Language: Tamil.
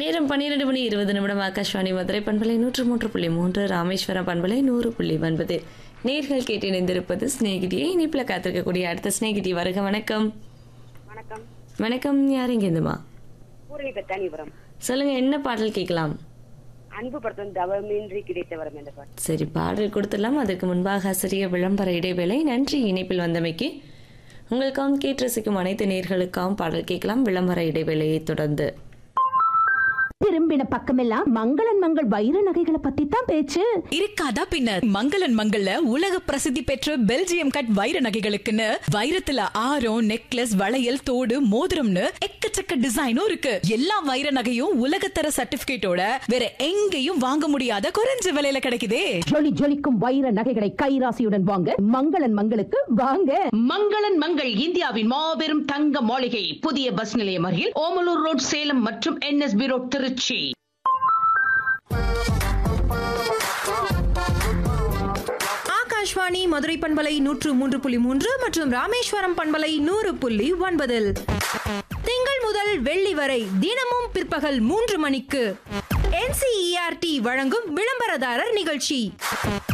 நேரம் பன்னிரண்டு மணி இருபது நிமிடம் ஆகாஷ்வாணி மதுரை பண்பலை நூற்று மூன்று புள்ளி மூன்று ராமேஸ்வரம் பண்பலை நூறு புள்ளி ஒன்பது நேர்கள் கேட்டு இணைந்திருப்பது ஸ்நேகிதியை இனிப்பில் காத்திருக்கக்கூடிய அடுத்த ஸ்நேகிதி வருக வணக்கம் வணக்கம் வணக்கம் யார் இங்கேருந்துமா பூரணி பெத்தானிபுரம் சொல்லுங்க என்ன பாடல் கேட்கலாம் அன்பு படத்தும் தவமின்றி கிடைத்த வரம் என்ற பாட்டு சரி பாடல் கொடுத்துடலாம் அதற்கு முன்பாக சிறிய விளம்பர இடைவேளை நன்றி இணைப்பில் வந்தமைக்கு உங்களுக்காகவும் கேட்டு ரசிக்கும் அனைத்து நேர்களுக்காகவும் பாடல் கேட்கலாம் விளம்பர இடைவேளையை தொடர்ந்து திரும்பின பக்கமெல்லாம் மங்களன் மங்கள் வைர நகைகளை பத்தி தான் பேச்சு இருக்காதா பின்ன மங்களன் மங்கள்ல உலக பிரசித்தி பெற்ற பெல்ஜியம் கட் வைர நகைகளுக்குன்னு வைரத்துல ஆரம் நெக்லஸ் வளையல் தோடு மோதிரம்னு எக்கச்சக்க டிசைனும் இருக்கு எல்லா வைர நகையும் உலகத்தர சர்டிபிகேட்டோட வேற எங்கேயும் வாங்க முடியாத குறைஞ்ச விலையில கிடைக்குதே ஜொலி ஜொலிக்கும் வைர நகைகளை கைராசியுடன் வாங்க மங்களன் மங்களுக்கு வாங்க மங்களன் மங்கள் இந்தியாவின் மாபெரும் தங்க மாளிகை புதிய பஸ் நிலையம் அருகில் ஓமலூர் ரோட் சேலம் மற்றும் என்எஸ்பி ரோட் திருச்சி ஆகாஷ்வாணி மதுரை பண்பலை நூற்று மூன்று புள்ளி மூன்று மற்றும் ராமேஸ்வரம் பண்பலை நூறு புள்ளி ஒன்பதில் திங்கள் முதல் வெள்ளி வரை தினமும் பிற்பகல் மூன்று மணிக்கு NCERT வழங்கும் விளம்பரதாரர் நிகழ்ச்சி